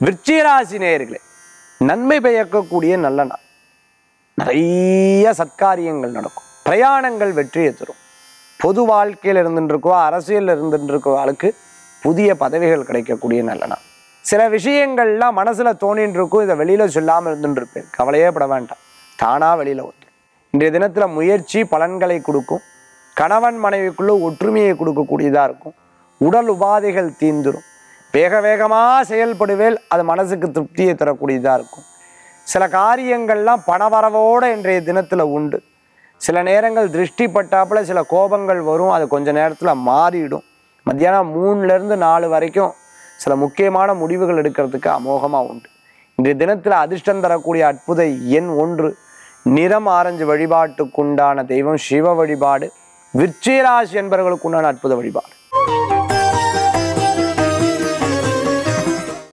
விருச்சிகராசி நேயர்களே நன்மை பயக்கக்கூடிய நல்ல நாள் நிறைய சத்காரியங்கள் நடக்கும் பிரயாணங்கள் வெற்றியை தரும் பொது வாழ்க்கையில் இருந்துருக்கோ அரசியல் இருந்துருக்கோளுக்கு புதிய பதவிகள் கிடைக்கக்கூடிய நல்ல நாள் சில விஷயங்கள்லாம் மனசுல தோணின்னு இருக்கும் இதை வெளியில சொல்லாமல் இருந்துட்டு இருப்பேன் கவலையே பட வேண்டாம் தானா வெளியில வந்துடும் இன்றைய தினத்துல முயற்சி பலன்களை கொடுக்கும் கணவன் மனைவிக்குள்ள ஒற்றுமையை கொடுக்கக்கூடியதா இருக்கும் உடல் உபாதைகள் தீந்துரும் வேக வேகமா செயல்படுவேல் அது மனசுக்கு திருப்தியை தரக்கூடியதா இருக்கும் சில காரியங்கள்லாம் பணவரவோட இன்றைய தினத்துல உண்டு சில நேரங்கள் திருஷ்டி பட்டாப்புல சில கோபங்கள் வரும் அது கொஞ்ச நேரத்துல மாறிடும் மத்தியானம் மூணுல இருந்து நாலு வரைக்கும் சில முக்கியமான முடிவுகள் எடுக்கிறதுக்கு அமோகமா உண்டு இன்றைய தினத்துல அதிர்ஷ்டம் தரக்கூடிய அற்புத எண் ஒன்று நிறம் ஆரஞ்சு வழிபாட்டுக்குண்டான தெய்வம் சிவ வழிபாடு விருச்சிகராசி என்பவர்களுக்குண்டான அற்புத வழிபாடு